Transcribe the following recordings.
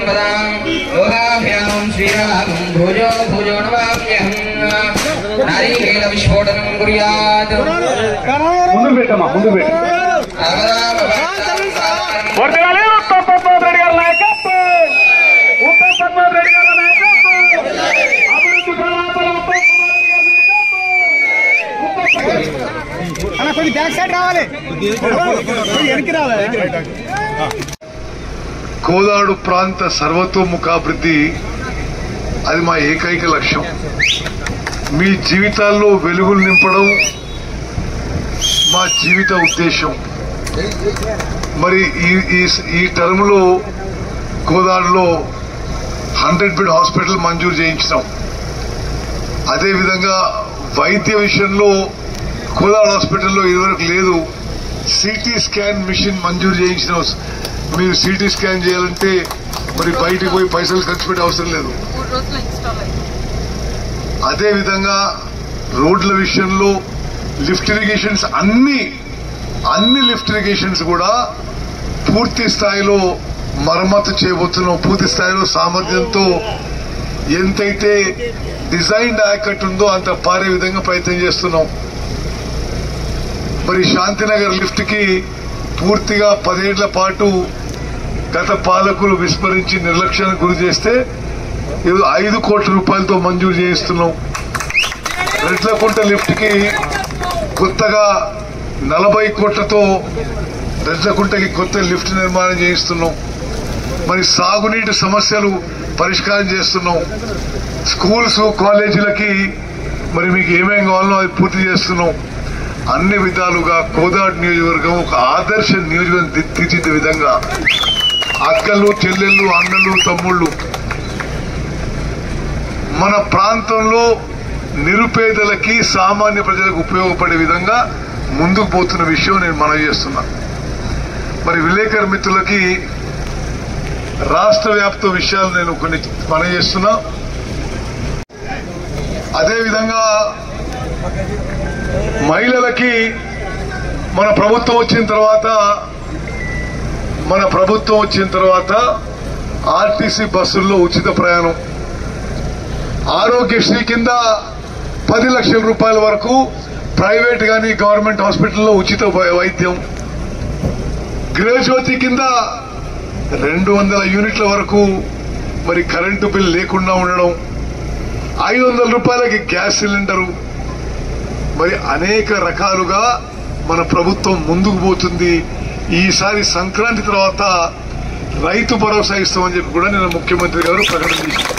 లోకాభ్యాం శ్రీరామం భుజో భుజో నవాప్యహం నారీకేణ విస్ఫోటనం కుర్యాత్ ముందు పెట్టమ్మా ముందు పెట్టు వర్తగాలి ఉత్తమ్ పద్మావతి రెడ్డి గారి నాయకత్వం ఉత్తమ్ పద్మావతి రెడ్డి గారి నాయకత్వం అభివృద్ధి ప్రవర్తన ఉత్తమ్ కుమార్ రెడ్డి గారి నాయకత్వం అన్న కొద్ది బ్యాక్ సైడ్ రావాలి కొద్ది వెనక్కి రావాలి కోదాడు ప్రాంత సర్వతోముఖాభివృద్ధి అది మా ఏకైక లక్ష్యం మీ జీవితాల్లో వెలుగులు నింపడం మా జీవిత ఉద్దేశం మరి ఈ ఈ ఈ టర్మ్లో కోదాడులో హండ్రెడ్ బెడ్ హాస్పిటల్ మంజూరు చేయించినాం అదేవిధంగా వైద్య విషయంలో కోదాడు హాస్పిటల్లో ఇదివరకు లేదు సిటీ స్కాన్ మిషన్ మంజూరు చేయించిన మీరు సిటీ స్కాన్ చేయాలంటే మరి బయటికి పోయి పైసలు ఖర్చు పెట్టే అవసరం లేదు మూడు రోజులు ఇన్స్టాల్ అయింది అదేవిధంగా రోడ్ల విషయంలో లిఫ్ట్ ఇరిగేషన్స్ అన్ని అన్ని లిఫ్ట్ ఇరిగేషన్స్ కూడా పూర్తి స్థాయిలో మరమ్మతు చేయబోతున్నాం పూర్తి స్థాయిలో సామర్థ్యంతో ఎంతైతే డిజైన్ ఆయకట్టు ఉందో అంత పారే విధంగా ప్రయత్నం చేస్తున్నాం మరి శాంతినగర్ లిఫ్ట్ కి పూర్తిగా పదేళ్ల పాటు గత పాలకులు విస్మరించి నిర్లక్ష్యానికి గురి చేస్తే ఏదో ఐదు కోట్ల రూపాయలతో మంజూరు చేయిస్తున్నాం రెడ్లకుంట లిఫ్ట్ కి కొత్తగా నలభై కోట్లతో రెడ్లకుంటకి కొత్త లిఫ్ట్ నిర్మాణం చేయిస్తున్నాం మరి సాగునీటి సమస్యలు పరిష్కారం చేస్తున్నాం స్కూల్స్ కాలేజీలకి మరి మీకు ఏమేం కావాలో అది పూర్తి చేస్తున్నాం అన్ని విధాలుగా కోదాడు నియోజకవర్గం ఒక ఆదర్శ నియోజకవర్గం తీ- తీర్చిదే విధంగా అక్కలు చెల్లెళ్ళు అన్నలు తమ్ముళ్ళు మన ప్రాంతంలో నిరుపేదలకి సామాన్య ప్రజలకు ఉపయోగపడే విధంగా ముందుకు పోతున్న విషయం నేను మనవి చేస్తున్నా మరి విలేకరు మిత్రులకి రాష్ట్ర వ్యాప్త విషయాలు నేను కొన్ని మనవి చేస్తున్నా అదేవిధంగా మహిళలకి మన ప్రభుత్వం వచ్చిన తర్వాత మన ప్రభుత్వం వచ్చిన తర్వాత ఆర్టీసీ బస్సుల్లో ఉచిత ప్రయాణం ఆరోగ్యశ్రీ కింద పది లక్షల రూపాయల వరకు ప్రైవేట్ గాని గవర్నమెంట్ హాస్పిటల్లో ఉచిత వై- వైద్యం గృహజ్యోతి కింద రెండు వందల యూనిట్ల వరకు మరి కరెంటు బిల్ లేకుండా ఉండడం ఐదు వందల రూపాయలకి గ్యాస్ సిలిండరు మరి అనేక రకాలుగా మన ప్రభుత్వం ముందుకు పోతుంది ఈసారి సంక్రాంతి తర్వాత రైతు భరోసా ఇస్తామని చెప్పి కూడా నిన్న ముఖ్యమంత్రి గారు ప్రకటన చేశారు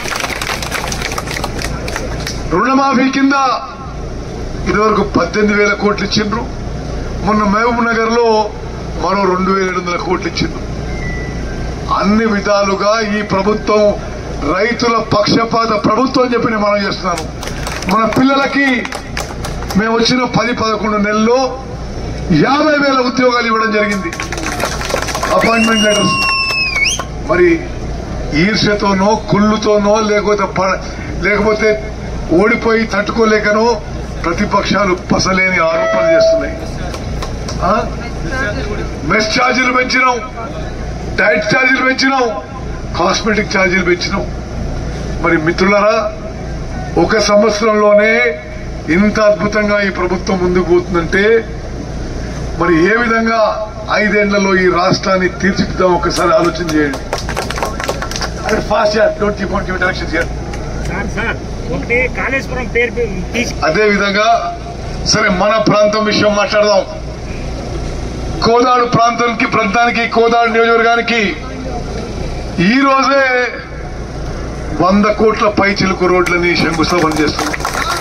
రుణమాఫీ కింద ఇదివరకు పద్దెనిమిది వేల కోట్లు ఇచ్చిండ్రు మొన్న మహబూబ్ నగర్ లో మరో రెండు వేల ఏడు వందల కోట్లు ఇచ్చిండ్రు అన్ని విధాలుగా ఈ ప్రభుత్వం రైతుల పక్షపాత ప్రభుత్వం అని చెప్పి నేను మనం చేస్తున్నాను మన పిల్లలకి మేము వచ్చిన పది పదకొండు నెలల్లో యాభై వేల ఉద్యోగాలు ఇవ్వడం జరిగింది అపాయింట్మెంట్ లెటర్స్ మరి ఈర్ష్యతోనో కుళ్ళుతోనో లేకపోతే ప- లేకపోతే ఓడిపోయి తట్టుకోలేకనో ప్రతిపక్షాలు పసలేని ఆరోపణలు చేస్తున్నాయి ఆ? మెస్ ఛార్జీలు పెంచినాం డైట్ ఛార్జీలు పెంచినాం కాస్మెటిక్ ఛార్జీలు పెంచినాం మరి మిత్రులరా ఒక సంవత్సరంలోనే ఇంత అద్భుతంగా ఈ ప్రభుత్వం ముందుకు పోతుందంటే మరి ఏ విధంగా ఐదేళ్లలో ఈ రాష్ట్రాన్ని తీర్చిదిద్దాం ఒకసారి ఆలోచన చేయండి అరే fast don't keep on giving directions here sir sir ఒకటి కాళేశ్వరం పేరు తీసి అదే విధంగా సరే మన ప్రాంతం విషయం మాట్లాడదాం కోదాడు ప్రాంతానికి ప్రాంతానికి కోదాడు నియోజకవర్గానికి ఈ రోజే వంద కోట్ల పైచిలుకు రోడ్లని శంకుస్థాపన చేస్తున్నాం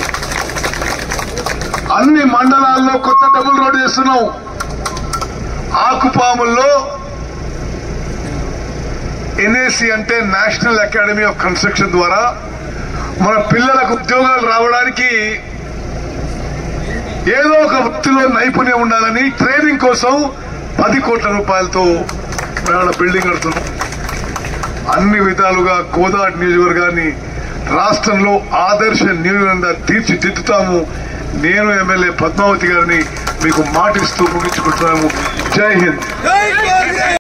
అన్ని మండలాల్లో కొత్త డబుల్ రోడ్ చేస్తున్నాం ఆకుపాముల్లో ఎన్ఏసి అంటే నేషనల్ అకాడమీ ఆఫ్ కన్స్ట్రక్షన్ ద్వారా మన పిల్లలకు ఉద్యోగాలు రావడానికి ఏదో ఒక వృత్తిలో నైపుణ్యం ఉండాలని ట్రైనింగ్ కోసం పది కోట్ల రూపాయలతో మేము బిల్డింగ్ కడుతున్నాం అన్ని విధాలుగా కోదాటి నియోజకవర్గాన్ని రాష్ట్రంలో ఆదర్శ నియోజకవర్గంగా తీర్చిదిద్దుతాము నేను ఎమ్మెల్యే పద్మావతి గారిని మీకు మాటిస్తూ ముగించుకుంటున్నాము జై హింద్